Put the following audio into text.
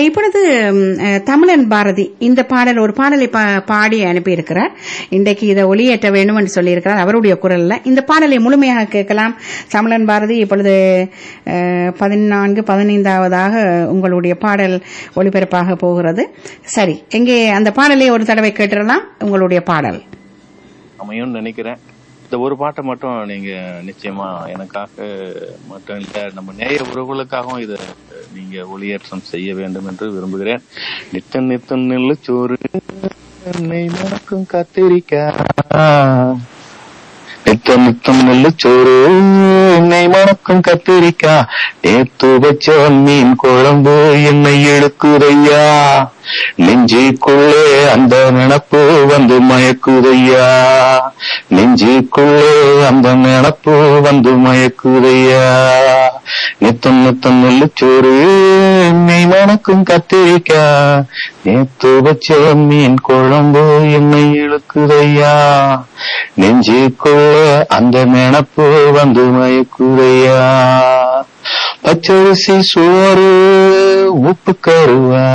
இப்பொழுது ம், அஹ், தமிழன் பாரதி இந்த பாடல் ஒரு பாடலை பா- பாடி அனுப்பியிருக்கிறார் இன்றைக்கு இதை ஒளியேற்ற வேண்டும் என்று சொல்லியிருக்கிறார் அவருடைய குரல்ல இந்த பாடலை முழுமையாக கேட்கலாம் தமிழன் பாரதி இப்பொழுது அஹ், பதினான்கு பதினைந்தாவதாக உங்களுடைய பாடல் ஒளிபரப்பாக போகிறது சரி எங்கே அந்த பாடலை ஒரு தடவை கேட்டுடலாம் உங்களுடைய பாடல் அமையும்னு நினைக்கிறேன் இந்த ஒரு பாட்டை மட்டும் நீங்க நிச்சயமா எனக்காக மட்டும் இல்ல நம்ம நேய உறவுகளுக்காகவும் இத நீங்க ஒளியேற்றம் செய்ய வேண்டும் என்று விரும்புகிறேன் நித்தம் நித்தம் நெல்லு சோறு நெய் மணக்கும் கத்திரிக்காய் நித்தம் நித்தம் நெல்லு சோறு நெய் மணக்கும் கத்திரிக்காய் நேத்து வச்ச மீன் குழம்பு என்னை இழுக்குதையா நெஞ்சுக்குள்ளே அந்த நினப்பு வந்து மயக்குதையா நெஞ்சுக்குள்ளே அந்த நினப்பு வந்து மயக்குதையா நித்தம் நித்தம் நெல்லு சோறு நெய் மணக்கும் கத்திரிக்காய் நேத்து வச்ச மீன் குழம்பு என்னை இழுக்குதையா நெஞ்சுக்குள்ள அந்த நினப்பு வந்து மயக்குதையா பச்சரிசி சோறு உப்பு கருவா